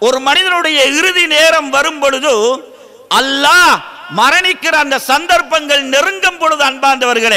ஒரு மனிதனுடைய இறுதி நேரம் வரும் பொழுது அல்லாஹ் மரணிக்கிற அந்த சந்தர்ப்பங்கள் நெருங்கும் பொழுது அன்பார்ந்தவர்களே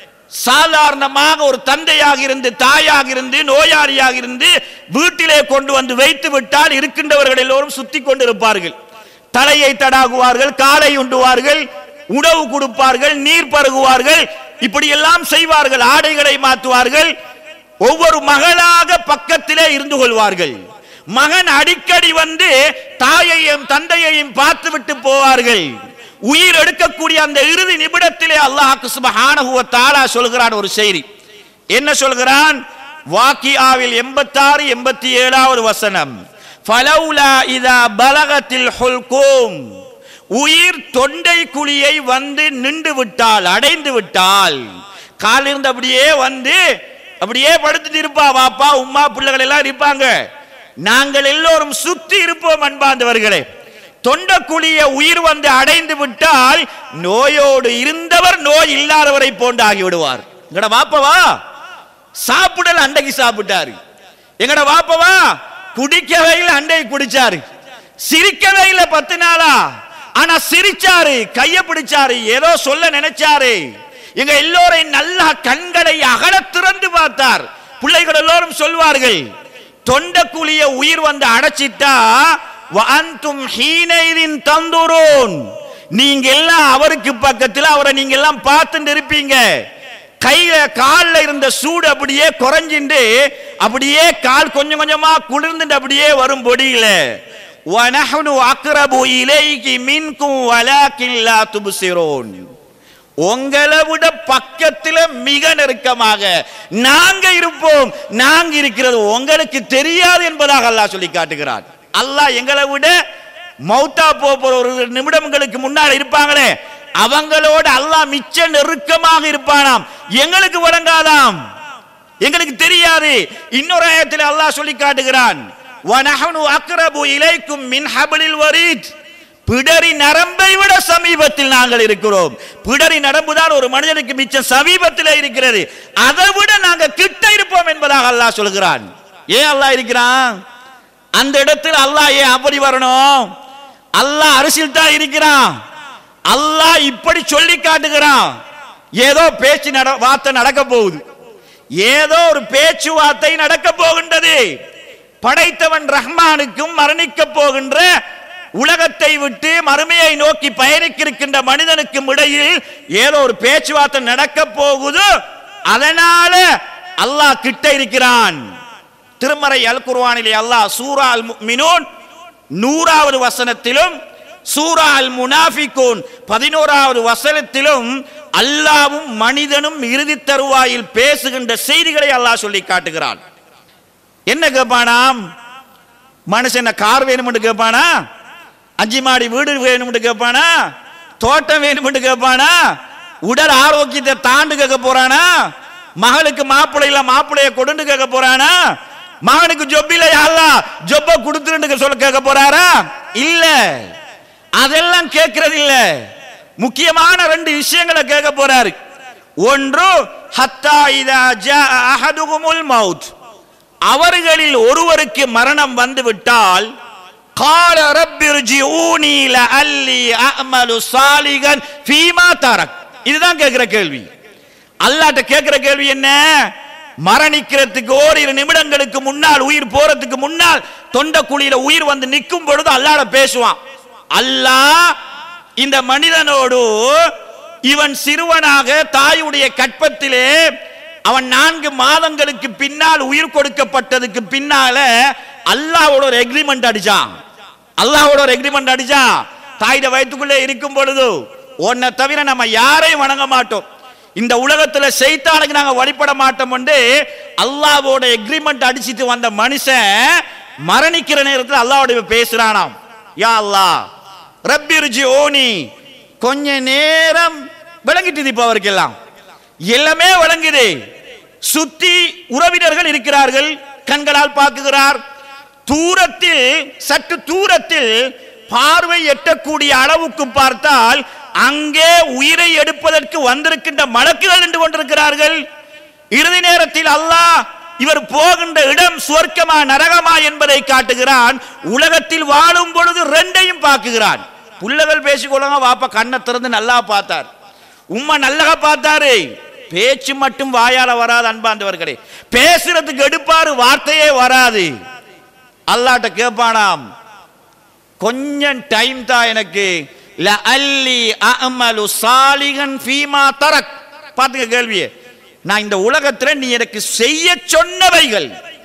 சாதாரணமாக ஒரு தந்தையாக இருந்து தாயாக இருந்து நோயாளியாக இருந்து வீட்டிலே கொண்டு வந்து வைத்து விட்டால் இருக்கின்றவர்கள் எல்லோரும் சுத்தி கொண்டிருப்பார்கள் தலையை தடாகுவார்கள் காலை உண்டுவார்கள் உணவு கொடுப்பார்கள் நீர் பருகுவார்கள் இப்படி எல்லாம் செய்வார்கள் ஆடைகளை மாற்றுவார்கள் ஒவ்வொரு மகளாக பக்கத்திலே இருந்து கொள்வார்கள் மகன் அடிக்கடி வந்து தாயையும் தந்தையையும் பார்த்து விட்டு போவார்கள் உயிர் எடுக்கக்கூடிய அந்த இறுதி நிமிடத்திலே அல்லாஹ் சுப்ஹானஹு வ தஆலா சொல்கிறான் ஒரு செய்தி என்ன சொல்கிறான் வாக்கியாவில் எண்பத்தாறு எண்பத்தி ஏழாவது வசனம் ஃபலௌலா இதா பலகத்தில் ஹுல்கூம் உயிர் தொண்டை குழியை வந்து நின்று விட்டால் அடைந்து விட்டால் காலிருந்து அப்படியே வந்து அப்படியே படுத்துட்டு இருப்பா வாப்பா உம்மா பிள்ளைகள் எல்லாம் இருப்பாங்க நாங்கள் எல்லோரும் சுத்தி இருப்போம் அன்பாந்தவர்களே தொண்டக்குழிய உயிர் வந்து அடைந்து விட்டால் நோயோடு இருந்தவர் நோய் இல்லாதவரை போன்று ஆகிவிடுவார் எங்கட வாப்பவா சாப்பிடல அண்டைக்கு சாப்பிட்டாரு எங்கட வாப்பவா குடிக்கவே இல்லை அண்டை குடிச்சாரு சிரிக்கவே இல்லை பத்து நாளா ஆனா சிரிச்சாரு கைய பிடிச்சாரு ஏதோ சொல்ல நினைச்சாரு எங்க எல்லோரையும் நல்லா கண்களை அகல திறந்து பார்த்தார் பிள்ளைகள் எல்லோரும் சொல்வார்கள் தொண்டக்குழிய உயிர் வந்து அடைச்சிட்டா வஅன்தும் ஹீனைதின் தந்துரோன் நீங்க எல்லாம் அவருக்கு பக்கத்தில் அவரை நீங்க எல்லாம் பார்த்துட்டு இருப்பீங்க கையில கால்ல இருந்த சூடு அப்படியே குறைஞ்சிண்டு அப்படியே கால் கொஞ்சம் கொஞ்சமா குளிர்ந்துட்டு அப்படியே வரும் பொடியில وَنَحْنُ أَقْرَبُ إِلَيْكِ مِنْكُمْ وَلَكِنْ لَا تُبْصِرُونَ உங்களை விட பக்கத்துல மிக நெருக்கமாக நாங்க இருப்போம் நாங்க இருக்கிறது உங்களுக்கு தெரியாது என்பதாக அல்லாஹ் சொல்லி காட்டுகிறார் அல்லாஹ் எங்களை விட மௌத்தா போக போற ஒரு நிமிடங்களுக்கு முன்னால் இருப்பாங்களே அவங்களோட அல்லாஹ் மிச்ச நெருக்கமாக இருப்பானாம் எங்களுக்கு வழங்காதாம் எங்களுக்கு தெரியாது இன்னொரு ஆயத்தில் அல்லாஹ் சொல்லி காட்டுகிறான் வனஹனு அக்ரபு இலைக்கும் மின் ஹபலில் வரீத் பிடரி நரம்பை விட சமீபத்தில் நாங்கள் இருக்கிறோம் பிடரி நரம்பு தான் ஒரு மனிதனுக்கு மிச்சம் சமீபத்தில் இருக்கிறது அதை விட நாங்க கிட்ட இருப்போம் என்பதாக அல்லாஹ் சொல்கிறான் ஏன் அல்லாஹ் இருக்கிறான் அந்த இடத்தில் அல்லாஹ் ஏன் அப்படி வரணும் அல்லாஹ் அரசியல் தான் இருக்கிறான் அல்லாஹ் இப்படி சொல்லி காட்டுகிறான் ஏதோ பேச்சு நட வார்த்தை நடக்க போகுது ஏதோ ஒரு பேச்சுவார்த்தை நடக்க போகின்றது படைத்தவன் ரஹ்மானுக்கும் மரணிக்க போகின்ற உலகத்தை விட்டு மறுமையை நோக்கி பயணிக்கிருக்கின்ற மனிதனுக்கும் இடையில் ஏதோ ஒரு பேச்சுவார்த்தை நடக்க போகுது அதனால அல்லாஹ் கிட்ட இருக்கிறான் திருமறை அல் குர்ஆனிலே அல்லாஹ் சூரா அல் முஃமினூன் நூறாவது வசனத்திலும் சூரா அல் முனாஃபிகூன் பதினோராவது வசனத்திலும் அல்லாவும் மனிதனும் இறுதி தருவாயில் பேசுகின்ற செய்திகளை அல்லாஹ் சொல்லி காட்டுகிறான் என்ன கேட்பானாம் மனுஷன் கார் வேணும்னு கேட்பானா அஞ்சு மாடி வீடு வேணும்னு கேட்பானா தோட்டம் வேணும்னு கேட்பானா உடல் ஆரோக்கியத்தை தாண்டு கேட்க போறானா மகளுக்கு மாப்பிள்ளை இல்ல மாப்பிள்ளைய கொடுன்னு கேட்க போறானா மகனுக்கு ஜொப்பில யாரா ஜொப்ப கொடுத்துருன்னு சொல்ல கேட்க போறாரா இல்ல அதெல்லாம் கேட்கறது இல்ல முக்கியமான ரெண்டு விஷயங்களை கேட்க போறாரு ஒன்று ஹத்தா இதா ஜா அஹதுகுமுல் மவுத் அவர்களில் ஒருவருக்கு மரணம் வந்து விட்டால் கால ரப்பிர்ஜிஊனி லஅல்லி அஅமலு சாலிகன் ஃபீமா தரக் இதுதான் கேட்கிற கேள்வி அல்லாஹ்ட்ட கேட்கிற கேள்வி என்ன மரணிக்கிறதுக்கு ஓரிரு நிமிடங்களுக்கு முன்னால் உயிர் போறதுக்கு முன்னால் தொண்ட குழியில உயிர் வந்து நிற்கும் பொழுது அல்லாஹ்ட பேசுவான் அல்லாஹ் இந்த மனிதனோடு இவன் சிறுவனாக தாயுடைய கற்பத்திலே அவன் நான்கு மாதங்களுக்கு பின்னால் உயிர் கொடுக்கப்பட்டதுக்கு பின்னால அல்லாஹ்வோட ஒரு எக்ரிமெண்ட் அடிச்சான் அல்லாஹ்வோட ஒரு எக்ரிமெண்ட் அடிச்சான் தாயிட வயிற்றுக்குள்ளே இருக்கும் பொழுது உன்னை தவிர நம்ம யாரையும் வணங்க மாட்டோம் இந்த உலகத்துல செய்தானுக்கு நாங்க வழிபட மாட்டோம் என்று அல்லாஹ்வோட எக்ரிமெண்ட் அடிச்சிட்டு வந்த மனுஷன் மரணிக்கிற நேரத்தில் அல்லாஹ்வோட பேசுறானாம் யா அல்லாஹ் ரப்பிர்ஜி ஓனி கொஞ்ச நேரம் விளங்கிட்டு இப்ப அவருக்கெல்லாம் எல்லாமே வழங்குது சுத்தி உறவினர்கள் இருக்கிறார்கள் கண்களால் பார்க்குகிறார் தூரத்தில் சற்று தூரத்தில் பார்வை எட்டக்கூடிய அளவுக்கு பார்த்தால் அங்கே உயிரை எடுப்பதற்கு வந்திருக்கின்ற மலக்குகள் நின்று கொண்டிருக்கிறார்கள் இறுதி நேரத்தில் அல்லாஹ் இவர் போகின்ற இடம் சுவர்க்கமா நரகமா என்பதை காட்டுகிறான் உலகத்தில் வாழும் பொழுது ரெண்டையும் பார்க்குகிறான் புள்ளகள் பேசிக்கொள்ளுங்க வாப்பா கண்ணை திறந்து நல்லா பார்த்தார் உம்மா நல்லக பார்த்தாரு பேச்சு மட்டும் வாயால வராது அன்பாந்தவர்களே பேசுறதுக்கு எடுப்பாரு வார்த்தையே வராது அல்லாட்ட கேட்பானாம் கொஞ்சம் டைம் தான் எனக்கு லஅல்லி அஅமலு சாலிகன் ஃபீமா தரக் பாத்துங்க கேள்வியே நான் இந்த உலகத்துல நீ எனக்கு செய்ய சொன்னவைகள்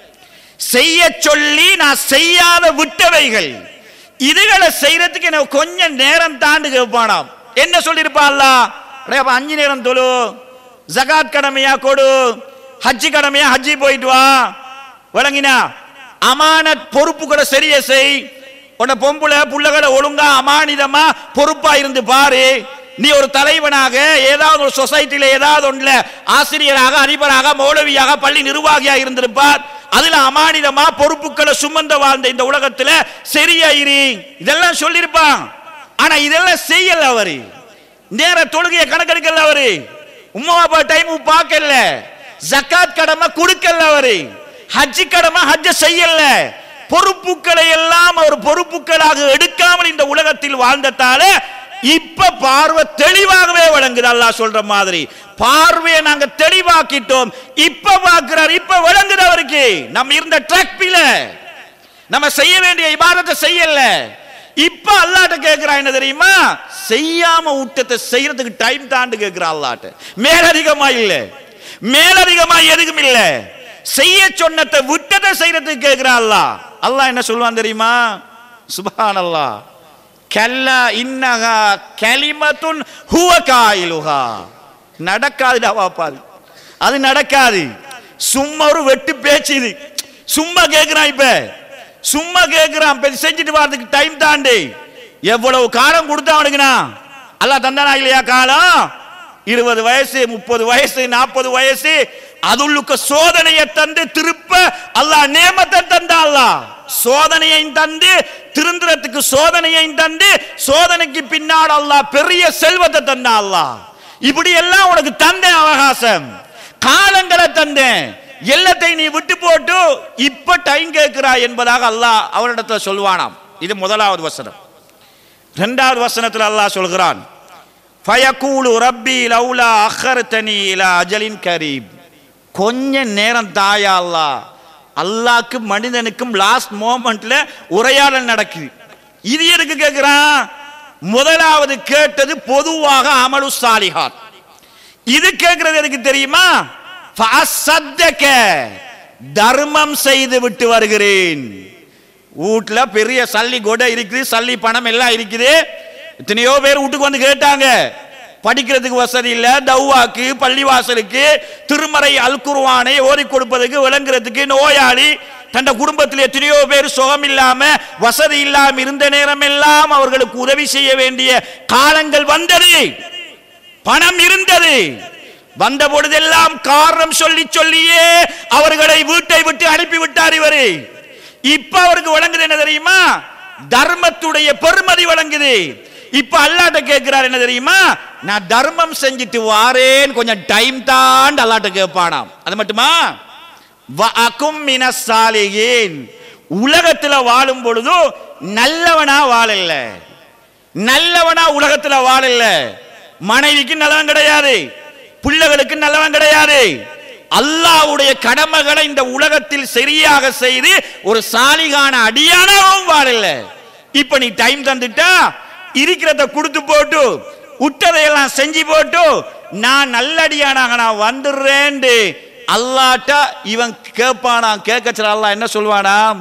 செய்ய சொல்லி நான் செய்யாத விட்டவைகள் இதுகளை செய்யறதுக்கு எனக்கு கொஞ்சம் நேரம் தாண்டு கேட்பானாம் என்ன சொல்லியிருப்பான் அல்லாஹ் அடே அப்ப அஞ்சு நேரம் தொழு ஜகாத் கடமையா கொடு ஹஜ்ஜி கடமையா ஹஜ்ஜி போயிட்டு வா விளங்கினா அமானத் பொறுப்புகளை சரியா செய் உன்னை பொம்புல புள்ளகளை ஒழுங்கா அமானிதமா பொறுப்பா இருந்து பாரு நீ ஒரு தலைவனாக ஏதாவது ஒரு சொசைட்டில ஏதாவது ஒன்றுல ஆசிரியராக அதிபராக மௌலவியாக பள்ளி நிர்வாகியாக இருந்திருப்பார் அதுல அமானிதமா பொறுப்புகளை சுமந்த வாழ்ந்த இந்த உலகத்துல சரியா இரு இதெல்லாம் சொல்லியிருப்பான் ஆனா இதெல்லாம் செய்யல அவரு நேர தொழுகையை கணக்கெடுக்கல அவரு உம்மா அப்பா டைம் பார்க்கல ஜக்காத் கடமை கொடுக்கல அவரு ஹஜ்ஜி கடமை ஹஜ்ஜ செய்யல பொறுப்புகளை எல்லாம் அவர் பொறுப்புகளாக எடுக்காமல் இந்த உலகத்தில் வாழ்ந்ததால இப்ப பார்வை தெளிவாகவே வழங்குது அல்லாஹ் சொல்ற மாதிரி பார்வையை நாங்க தெளிவாக்கிட்டோம் இப்ப பார்க்கிறார் இப்ப விளங்குது அவருக்கு நம்ம இருந்த ட்ரக்பில நம்ம செய்ய வேண்டிய இபாதத்தை செய்யல இப்ப அல்லாட்ட கேட்கிறான் என்ன தெரியுமா செய்யாம ஊட்டத்தை செய்யறதுக்கு டைம் தாண்டு கேட்கிறான் அல்லாட்ட மேலதிகமா இல்ல மேலதிகமா எதுக்கும் இல்ல செய்ய சொன்னதை விட்டதை செய்யறதுக்கு கேட்கிறான் அல்லாஹ் அல்லாஹ் என்ன சொல்லுவான் தெரியுமா சுபஹான் அல்லாஹ் கல்லா இன்னகா கலிமத்துன் ஹுவ காயிலுஹா நடக்காதுடா வாப்பாது அது நடக்காது சும்மா ஒரு வெட்டு பேச்சு இது சும்மா கேட்கிறான் இப்ப சும்மா கேட்கிறான் இப்ப செஞ்சுட்டு வரதுக்கு டைம் தாண்டி எவ்வளவு காலம் கொடுத்தா அவனுக்குனா அல்லாஹ் தந்தானா இல்லையா காலம் இருபது வயசு முப்பது வயசு நாற்பது வயசு அதுள்ளுக்க சோதனையை தந்து திருப்ப அல்லாஹ் நேமத்தை தந்தா அல்லாஹ் சோதனையையும் தந்து திருந்துறதுக்கு சோதனையையும் தந்து சோதனைக்கு பின்னால் அல்லாஹ் பெரிய செல்வத்தை தந்தா அல்லாஹ் இப்படி எல்லாம் உனக்கு தந்தேன் அவகாசம் காலங்களை தந்தேன் எல்லாத்தையும் நீ விட்டு போட்டு இப்ப டைம் கேட்கிறாய் என்பதாக அல்லாஹ் அவனிடத்துல சொல்வானாம் இது முதலாவது வசனம் இரண்டாவது வசனத்தில் அல்லாஹ் சொல்கிறான் ஃபயகூலு ரப்பி லௌலா அஹர்தனி இலா அஜலின் கரீப் கொஞ்ச நேரம் தாயா அல்லாஹ் அல்லாஹ்க்கு மனிதனுக்கும் லாஸ்ட் மோமெண்ட்ல உரையாடல் நடக்குது இது எதுக்கு கேட்கிறான் முதலாவது கேட்டது பொதுவாக அமலு சாலிஹாத் இது கேட்கிறது எதுக்கு தெரியுமா ஃபஅஸ்ஸத்தக, தர்மம் செய்து விட்டு வருகிறேன் வீட்டுல பெரிய சல்லி கொடை இருக்குது சல்லி பணம் எல்லாம் இருக்குது எத்தனையோ பேர் வீட்டுக்கு வந்து கேட்டாங்க படிக்கிறதுக்கு வசதி இல்ல தௌவாக்கு பள்ளிவாசலுக்கு திருமறை அல்குர்வானை ஓதி கொடுப்பதுக்கு விளங்குறதுக்கு நோயாளி தன் குடும்பத்தில் எத்தனையோ பேர் சுகம் இல்லாம வசதி இல்லாம இருந்த நேரம் எல்லாம் அவர்களுக்கு உதவி செய்ய வேண்டிய காலங்கள் வந்தது பணம் இருந்தது வந்த பொழுதெல்லாம் காரணம் சொல்லி சொல்லியே அவர்களை வீட்டை விட்டு அனுப்பி விட்டார் இவரு இப்ப அவருக்கு வழங்குது என்ன தெரியுமா தர்மத்துடைய பெருமதி வழங்குது இப்ப அல்லாட்ட கேட்கிறார் என்ன தெரியுமா நான் தர்மம் செஞ்சுட்டு வாரேன் கொஞ்சம் டைம் தான் அல்லாட்ட கேட்பானாம் அது மட்டுமா வஅகும் மினஸ் சாலிகீன் உலகத்துல வாழும் பொழுது நல்லவனா வாழல நல்லவனா உலகத்துல வாழல மனைவிக்கு நல்லவன் கிடையாது பிள்ளைகளுக்கு நல்லவன் கிடையாது அல்லாஹ்வுடைய கடமைகளை இந்த உலகத்தில் சரியாக செய்து ஒரு சாலிகான அடியானாவும் வாழல இப்ப நீ டைம் தந்துட்டா இருக்கிறத கொடுத்து போட்டு விட்டதையெல்லாம் செஞ்சு போட்டு நான் நல்லடியானாக நான் வந்துடுறேன்டு அல்லாட்டா இவன் கேட்பானாம் கேட்கச்சல அல்லாஹ் என்ன சொல்வானாம்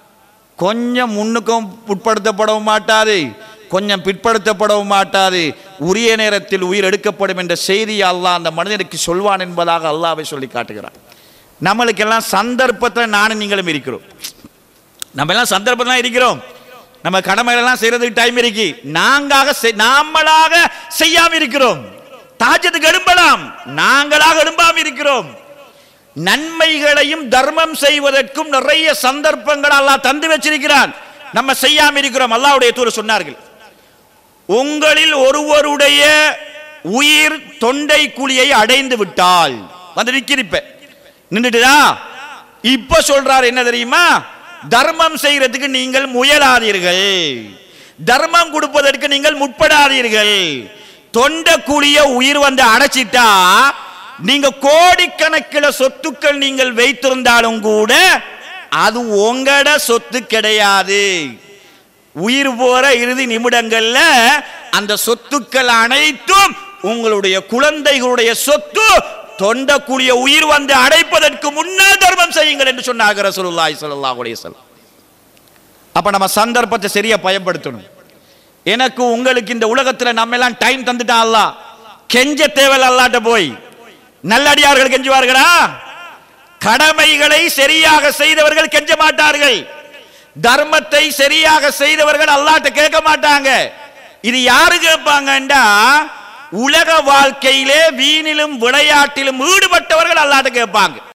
கொஞ்சம் முன்னுக்கும் உட்படுத்தப்படவும் மாட்டாது கொஞ்சம் பிற்படுத்தப்படவும் மாட்டாது உரிய நேரத்தில் உயிர் எடுக்கப்படும் என்ற செய்தியை அல்லாஹ் அந்த மனிதனுக்கு சொல்வான் என்பதாக அல்லாஹ்வை சொல்லி காட்டுகிறான் நம்மளுக்கெல்லாம் சந்தர்ப்பத்தில் நானும் நீங்களும் இருக்கிறோம் நம்ம எல்லாம் சந்தர்ப்பத்தில் இருக்கிறோம் நம்ம கடமைகளெல்லாம் செய்யறதுக்கு டைம் இருக்கு நாங்காக செய்- நாமளாக செய்யாம இருக்கிறோம் தாஜத்துக்கு எழும்பலாம் நாங்களாக எழும்பாம இருக்கிறோம் நன்மைகளையும் தர்மம் செய்வதற்கும் நிறைய சந்தர்ப்பங்கள் அல்லாஹ் தந்து வச்சிருக்கிறான் நம்ம செய்யாம இருக்கிறோம் அல்லாஹ்வுடைய தூர் சொன்னார்கள் உங்களில் ஒருவருடைய உயிர் தொண்டை குழியை அடைந்து விட்டால் வந்து நிக்கிறப்ப நின்றுட்டுதா இப்ப சொல்றாரு என்ன தெரியுமா தர்மம் செய்யறதுக்கு நீங்கள் முயலாதீர்கள் தர்மம் கொடுப்பதற்கு நீங்கள் முற்படாதீர்கள் தொண்ட கூலிய உயிர் வந்து அடைச்சிட்டா நீங்க கோடிக்கணக்கில் சொத்துக்கள் நீங்கள் வைத்திருந்தாலும் கூட அது உங்களோட சொத்து கிடையாது உயிர் போற இறுதி நிமிடங்கள்ல அந்த சொத்துக்கள் அனைத்தும் உங்களுடைய குழந்தைகளுடைய சொத்து தொண்டக்கூடிய உயிர் வந்து அடைப்பதற்கு முன்னால் தர்மம் செய்யுங்கள் என்று சொன்னாங்க ரசூலுல்லாஹி ஸல்லல்லாஹு அலைஹி வஸல்லம் அப்ப நம்ம சந்தர்ப்பத்தை சரியா பயன்படுத்தணும் எனக்கு உங்களுக்கு இந்த உலகத்துல நம்ம எல்லாம் டைம் தந்துட்டான் அல்லாஹ் கெஞ்ச தேவையில்ல அல்லாட்ட போய் நல்லடியார்கள் கெஞ்சுவார்களா கடமைகளை சரியாக செய்தவர்கள் கெஞ்ச மாட்டார்கள் தர்மத்தை சரியாக செய்தவர்கள் அல்லாட்ட கேட்க மாட்டாங்க இது யாரு கேட்பாங்கண்டா உலக வாழ்க்கையிலே வீணிலும் விளையாட்டிலும் ஈடுபட்டவர்கள் அல்லாட்ட கேட்பாங்க